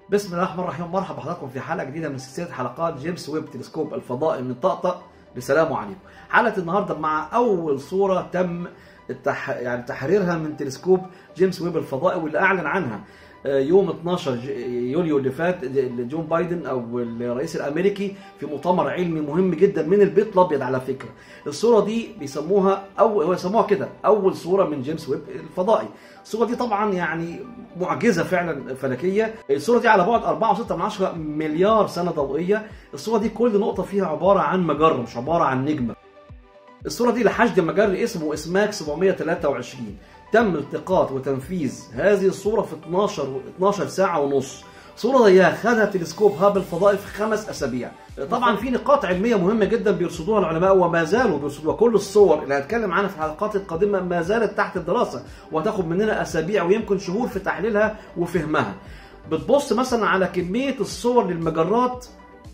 بسم الله الرحمن الرحيم مرحبا بحضراتكم في حلقه جديده من سلسله حلقات جيمس ويب تلسكوب الفضائي من طقطق لسلام عليكم حلقه النهارده مع اول صوره تم التح... يعني تحريرها من تلسكوب جيمس ويب الفضائي واللي اعلن عنها يوم 12 يوليو اللي فات جون بايدن او الرئيس الامريكي في مؤتمر علمي مهم جدا من البيت الابيض على فكره الصوره دي بيسموها او هو يسموها كده اول صوره من جيمس ويب الفضائي الصوره دي طبعا يعني معجزه فعلا فلكيه الصوره دي على بعد 4.6 مليار سنه ضوئيه الصوره دي كل نقطه فيها عباره عن مجره مش عباره عن نجمه الصوره دي لحشد مجري اسمه اسماك 723 تم التقاط وتنفيذ هذه الصورة في 12 12 ساعة ونص صورة زيها خدها تلسكوب هابل الفضائي في خمس أسابيع طبعا في نقاط علمية مهمة جدا بيرصدوها العلماء وما زالوا بيرصدوها كل الصور اللي هنتكلم عنها في الحلقات القادمة ما زالت تحت الدراسة وهتاخد مننا أسابيع ويمكن شهور في تحليلها وفهمها بتبص مثلا على كمية الصور للمجرات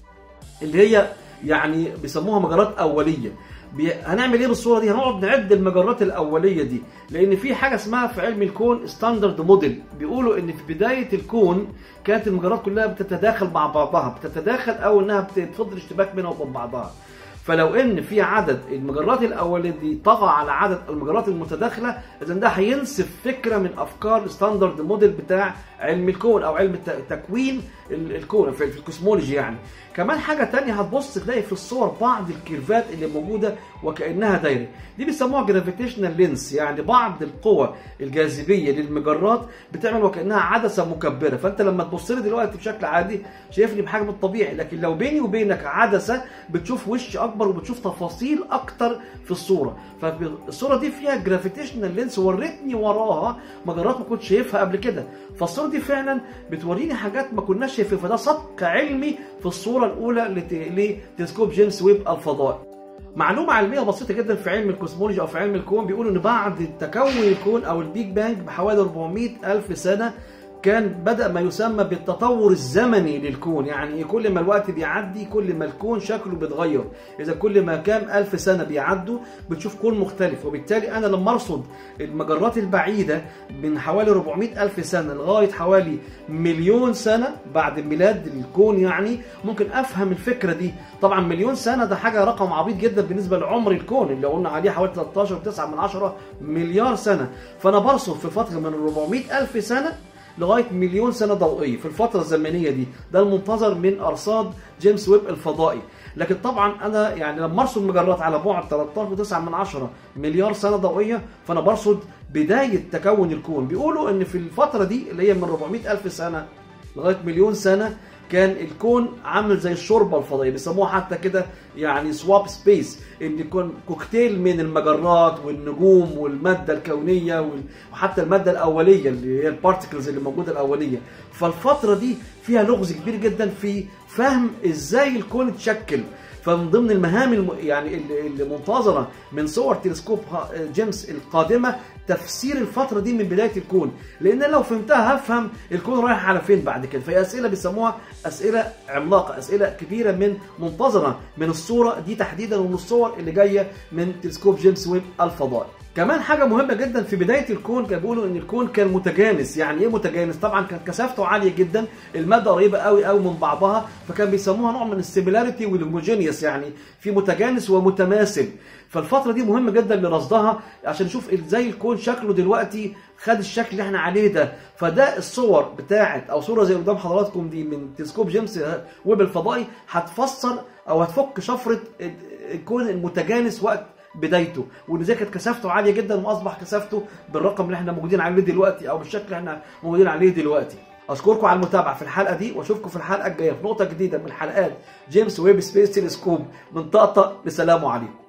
اللي هي يعني بيسموها مجرات أولية بي... هنعمل ايه بالصوره دي هنقعد نعد المجرات الاوليه دي لان في حاجه اسمها في علم الكون ستاندرد موديل بيقولوا ان في بدايه الكون كانت المجرات كلها بتتداخل مع بعضها بتتداخل او انها بتفضل اشتباك بينها وبين بعضها فلو ان في عدد المجرات الاوليه دي طغى على عدد المجرات المتداخله اذا ده هينسف فكره من افكار الستاندرد موديل بتاع علم الكون او علم تكوين الكون في الكوسمولوجي يعني كمان حاجه تانية هتبص تلاقي في الصور بعض الكيرفات اللي موجوده وكانها دايره دي بيسموها جرافيتيشنال لينس يعني بعض القوى الجاذبيه للمجرات بتعمل وكانها عدسه مكبره فانت لما تبص لي دلوقتي بشكل عادي شايفني بحجم الطبيعي لكن لو بيني وبينك عدسه بتشوف وش اكبر وبتشوف تفاصيل اكتر في الصوره فالصوره دي فيها جرافيتيشنال لينس ورتني وراها مجرات ما كنتش شايفها قبل كده فالصوره دي فعلا بتوريني حاجات ما كناش شايفينها فده سبق علمي في الصوره الاولى لتلسكوب جيمس ويب الفضائي معلومة علمية بسيطة جدا في علم الكوسمولوجي أو في علم الكون بيقولوا إن بعد تكون الكون أو البيج بانج بحوالي 400 ألف سنة كان بدأ ما يسمى بالتطور الزمني للكون يعني كل ما الوقت بيعدي كل ما الكون شكله بيتغير إذا كل ما كام ألف سنة بيعدوا بتشوف كون مختلف وبالتالي أنا لما أرصد المجرات البعيدة من حوالي 400 ألف سنة لغاية حوالي مليون سنة بعد ميلاد الكون يعني ممكن أفهم الفكرة دي طبعا مليون سنة ده حاجة رقم عبيط جدا بالنسبة لعمر الكون اللي قلنا عليه حوالي 13.9 من عشرة مليار سنة فأنا برصد في فترة من 400 ألف سنة لغايه مليون سنه ضوئيه في الفتره الزمنيه دي ده المنتظر من ارصاد جيمس ويب الفضائي لكن طبعا انا يعني لما ارصد مجرات على بعد 13.9 من عشرة مليار سنه ضوئيه فانا برصد بدايه تكون الكون بيقولوا ان في الفتره دي اللي هي من 400 الف سنه لغايه مليون سنه كان الكون عامل زي الشوربه الفضائيه بيسموها حتى كده يعني سواب سبيس ان يكون كوكتيل من المجرات والنجوم والماده الكونيه وحتى الماده الاوليه اللي هي البارتكلز اللي موجوده الاوليه فالفتره دي فيها لغز كبير جدا في فهم ازاي الكون اتشكل فمن ضمن المهام الم... يعني المنتظره من صور تلسكوب جيمس القادمه تفسير الفتره دي من بدايه الكون لان لو فهمتها هفهم الكون رايح على فين بعد كده فهي اسئله بيسموها اسئله عملاقه اسئله كبيره من منتظره من الصوره دي تحديدا ومن الصور اللي جايه من تلسكوب جيمس ويب الفضائي كمان حاجه مهمه جدا في بدايه الكون كانوا بيقولوا ان الكون كان متجانس يعني ايه متجانس طبعا كانت كثافته عاليه جدا الماده قريبه قوي قوي من بعضها فكان بيسموها نوع من السيميلاريتي والهوموجينيوس يعني في متجانس ومتماثل فالفتره دي مهمه جدا لرصدها عشان نشوف ازاي الكون شكله دلوقتي خد الشكل اللي احنا عليه ده فده الصور بتاعت او صوره زي قدام حضراتكم دي من تلسكوب جيمس ويب الفضائي هتفسر او هتفك شفره الكون المتجانس وقت بدايته وان ازاي كانت كثافته عاليه جدا واصبح كثافته بالرقم اللي احنا موجودين عليه دلوقتي او بالشكل اللي احنا موجودين عليه دلوقتي اشكركم على المتابعه في الحلقه دي واشوفكم في الحلقه الجايه في نقطه جديده من حلقات جيمس ويب سبيس تلسكوب من طقطق لسلام عليكم